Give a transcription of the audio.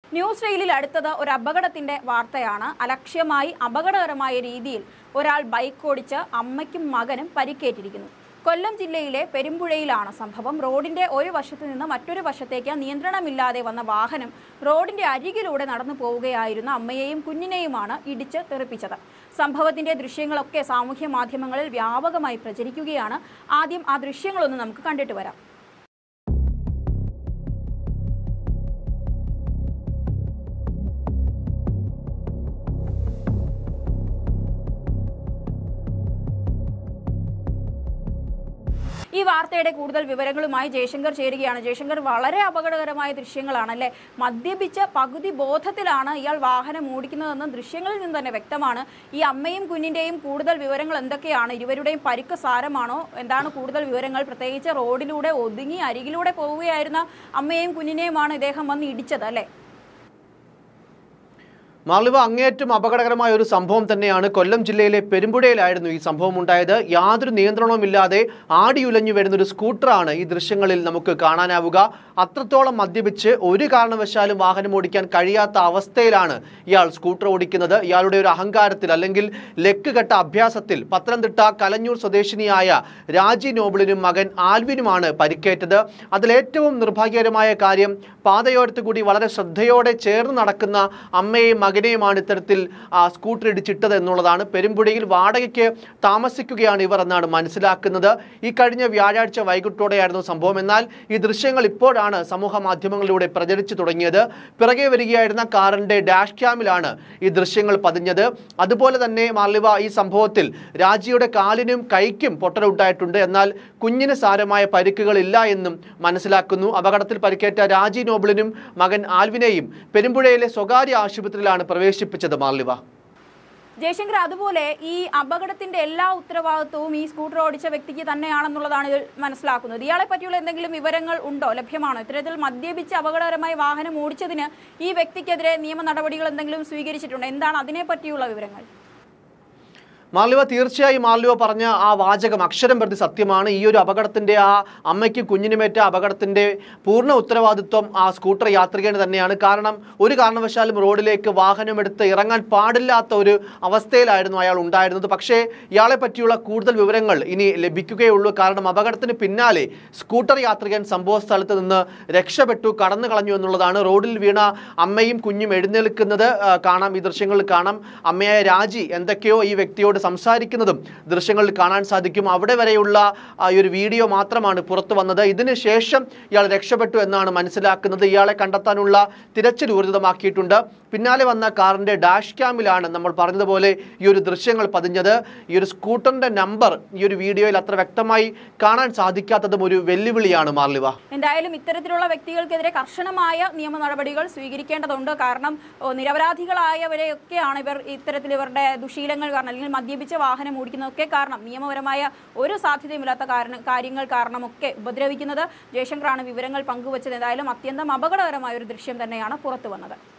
news റെയിലിൽ അടുത്തത് ഒരു അപകടത്തിന്റെ വാർത്തയാണ് അലക്ഷ്യമായി അപകടകരമായ രീതിയിൽ ഒരാൾ ബൈക്ക് ഓടിച്ച് അമ്മയ്ക്കും മകനും പരിക്കേറ്റിരിക്കുന്നു കൊല്ലം ജില്ലയിലെ പെരുമ്പുഴയിലാണ് സംഭവം റോഡിന്റെ ഒരു വശത്ത് നിന്ന് മറ്റൊരു വശത്തേക്ക് നിയന്ത്രണമില്ലാതെ വന്ന വാഹനം റോഡിന്റെ അരികിലൂടെ നടന്നു പോവുകയായിരുന്ന അമ്മയെയും കുഞ്ഞിനെയുമാണ് ഇടിച്ച് തെറിപ്പിച്ചത് സംഭവത്തിന്റെ ദൃശ്യങ്ങളൊക്കെ സാമൂഹ്യ മാധ്യമങ്ങളിൽ വ്യാപകമായി പ്രചരിക്കുകയാണ് ആദ്യം ആ ദൃശ്യങ്ങളൊന്ന് നമുക്ക് കണ്ടിട്ട് വരാം ഈ വാർത്തയുടെ കൂടുതൽ വിവരങ്ങളുമായി ജയശങ്കർ ചേരുകയാണ് ജയശങ്കർ വളരെ അപകടകരമായ ദൃശ്യങ്ങളാണ് അല്ലെ മദ്യപിച്ച് പകുതി ബോധത്തിലാണ് ഇയാൾ വാഹനം ഓടിക്കുന്നതെന്ന് ദൃശ്യങ്ങളിൽ നിന്ന് തന്നെ വ്യക്തമാണ് ഈ അമ്മയും കുഞ്ഞിന്റെയും കൂടുതൽ വിവരങ്ങൾ എന്തൊക്കെയാണ് ഇരുവരുടെയും പരിക്ക് സാരമാണോ എന്താണ് കൂടുതൽ വിവരങ്ങൾ പ്രത്യേകിച്ച് റോഡിലൂടെ ഒതുങ്ങി അരികിലൂടെ പോവുകയായിരുന്ന അമ്മയെയും കുഞ്ഞിനെയുമാണ് ഇദ്ദേഹം വന്ന് ഇടിച്ചത് അല്ലെ മാളിവ അങ്ങേയറ്റം അപകടകരമായ ഒരു സംഭവം തന്നെയാണ് കൊല്ലം ജില്ലയിലെ പെരുമ്പുഴയിലായിരുന്നു ഈ സംഭവം ഉണ്ടായത് യാതൊരു നിയന്ത്രണവുമില്ലാതെ ആടിയുലഞ്ഞു വരുന്ന ഒരു സ്കൂട്ടറാണ് ഈ ദൃശ്യങ്ങളിൽ നമുക്ക് കാണാനാവുക അത്രത്തോളം മദ്യപിച്ച് ഒരു കാരണവശാലും വാഹനം ഓടിക്കാൻ കഴിയാത്ത അവസ്ഥയിലാണ് ഇയാൾ സ്കൂട്ടർ ഓടിക്കുന്നത് ഇയാളുടെ ഒരു അഹങ്കാരത്തിൽ അല്ലെങ്കിൽ ലക്ക് കെട്ട അഭ്യാസത്തിൽ പത്തനംതിട്ട കലഞ്ഞൂർ സ്വദേശിനിയായ രാജി നോബിളിനും മകൻ ആൽവിനുമാണ് പരിക്കേറ്റത് അതിലേറ്റവും നിർഭാഗ്യകരമായ കാര്യം പാതയോരത്ത് കൂടി വളരെ ശ്രദ്ധയോടെ ചേർന്ന് നടക്കുന്ന അമ്മയെയും മകനെയുമാണ് ഇത്തരത്തിൽ ആ, സ്കൂട്ടർ ഇടിച്ചിട്ടത് എന്നുള്ളതാണ് പെരുമ്പുഴയിൽ വാടകയ്ക്ക് താമസിക്കുകയാണ് ഇവർ എന്നാണ് മനസ്സിലാക്കുന്നത് ഈ കഴിഞ്ഞ വ്യാഴാഴ്ച വൈകിട്ടോടെയായിരുന്നു സംഭവം എന്നാൽ ഈ ദൃശ്യങ്ങൾ ഇപ്പോഴാണ് സമൂഹ മാധ്യമങ്ങളിലൂടെ പ്രചരിച്ചു തുടങ്ങിയത് പിറകെ വരികയായിരുന്ന കാറിന്റെ ഡാഷ് ക്യാമിലാണ് ഈ ദൃശ്യങ്ങൾ പതിഞ്ഞത് അതുപോലെ തന്നെ മാർലിവ ഈ സംഭവത്തിൽ രാജിയുടെ കാലിനും കൈക്കും പൊട്ടലുണ്ടായിട്ടുണ്ട് എന്നാൽ കുഞ്ഞിന് സാരമായ പരിക്കുകളില്ല എന്നും മനസ്സിലാക്കുന്നു അപകടത്തിൽ പരിക്കേറ്റ രാജി നോബിളിനും മകൻ ആൽവിനെയും പെരുമ്പുഴയിലെ സ്വകാര്യ ആശുപത്രിയിലാണ് പ്രവേശിപ്പിച്ചത് മാർലിവ ജയശങ്കർ അതുപോലെ ഈ അപകടത്തിന്റെ എല്ലാ ഉത്തരവാദിത്വവും ഈ സ്കൂട്ടർ ഓടിച്ച വ്യക്തിക്ക് തന്നെയാണെന്നുള്ളതാണ് ഇതിൽ മനസ്സിലാക്കുന്നത് ഇയാളെ പറ്റിയുള്ള എന്തെങ്കിലും വിവരങ്ങൾ ഉണ്ടോ ലഭ്യമാണോ ഇത്തരത്തിൽ മദ്യപിച്ച് അപകടകരമായ വാഹനം ഓടിച്ചതിന് ഈ വ്യക്തിക്കെതിരെ നിയമ നടപടികൾ എന്തെങ്കിലും സ്വീകരിച്ചിട്ടുണ്ടോ എന്താണ് അതിനെ പറ്റിയുള്ള വിവരങ്ങൾ മാർലിവ തീർച്ചയായും മാർലിവ പറഞ്ഞ ആ വാചകം അക്ഷരം പ്രതി സത്യമാണ് ഈ ഒരു അപകടത്തിന്റെ ആ അമ്മയ്ക്കും കുഞ്ഞിനുമേറ്റ അപകടത്തിന്റെ പൂർണ്ണ ഉത്തരവാദിത്വം ആ സ്കൂട്ടർ യാത്രികന് തന്നെയാണ് കാരണം ഒരു കാരണവശാലും റോഡിലേക്ക് വാഹനമെടുത്ത് ഇറങ്ങാൻ പാടില്ലാത്ത ഒരു അവസ്ഥയിലായിരുന്നു അയാൾ ഉണ്ടായിരുന്നത് പക്ഷേ ഇയാളെ പറ്റിയുള്ള കൂടുതൽ വിവരങ്ങൾ ഇനി ലഭിക്കുകയുള്ളൂ കാരണം അപകടത്തിന് പിന്നാലെ സ്കൂട്ടർ യാത്രികൻ സംഭവ സ്ഥലത്ത് നിന്ന് രക്ഷപ്പെട്ടു കടന്നു കളഞ്ഞു എന്നുള്ളതാണ് റോഡിൽ വീണ അമ്മയും കുഞ്ഞും എഴുന്നേൽക്കുന്നത് ആ, കാണാം ഈ ദൃശ്യങ്ങളിൽ കാണാം അമ്മയായ രാജി എന്തൊക്കെയോ ഈ വ്യക്തിയോട് സംസാരിക്കുന്നതും ദൃശ്യങ്ങളിൽ കാണാൻ സാധിക്കും അവിടെ വരെയുള്ള ആ, ഈ ഒരു വീഡിയോ മാത്രമാണ് പുറത്തു വന്നത് ഇതിന് ശേഷം ഇയാൾ രക്ഷപ്പെട്ടു എന്നാണ് മനസ്സിലാക്കുന്നത് ഇയാളെ കണ്ടെത്താനുള്ള തിരച്ചിൽ ഊർജിതമാക്കിയിട്ടുണ്ട് പിന്നാലെ വന്ന കാറിന്റെ ഡാഷ് ക്യാമിലാണ് നമ്മൾ പറഞ്ഞതുപോലെ ഈ ഒരു ദൃശ്യങ്ങൾ പതിഞ്ഞത് ഈ ഒരു സ്കൂട്ടറിന്റെ നമ്പർ ഈ ഒരു വീഡിയോയിൽ അത്ര വ്യക്തമായി കാണാൻ സാധിക്കാത്തതും ഒരു വെല്ലുവിളിയാണ് മാർലിവ എന്തായാലും ഇത്തരത്തിലുള്ള വ്യക്തികൾക്കെതിരെ കർശനമായ നിയമ നടപടികൾ സ്വീകരിക്കേണ്ടതുണ്ട് കാരണം ഓ, നിരപരാധികളായവരെയൊക്കെയാണ് ഇവർ ഇത്തരത്തിൽ ഇവരുടെ ദുശീലങ്ങൾ കാരണം അല്ലെങ്കിൽ മദ്യപിച്ച വാഹനം ഓടിക്കുന്നതൊക്കെ കാരണം നിയമപരമായ ഒരു സാധ്യതയുമില്ലാത്ത കാരണം കാര്യങ്ങൾ കാരണമൊക്കെ ഉപദ്രവിക്കുന്നത് ജയശങ്കറാണ് വിവരങ്ങൾ പങ്കുവച്ചത് എന്തായാലും അത്യന്തം അപകടകരമായ ഒരു ദൃശ്യം തന്നെയാണ് പുറത്തു വന്നത്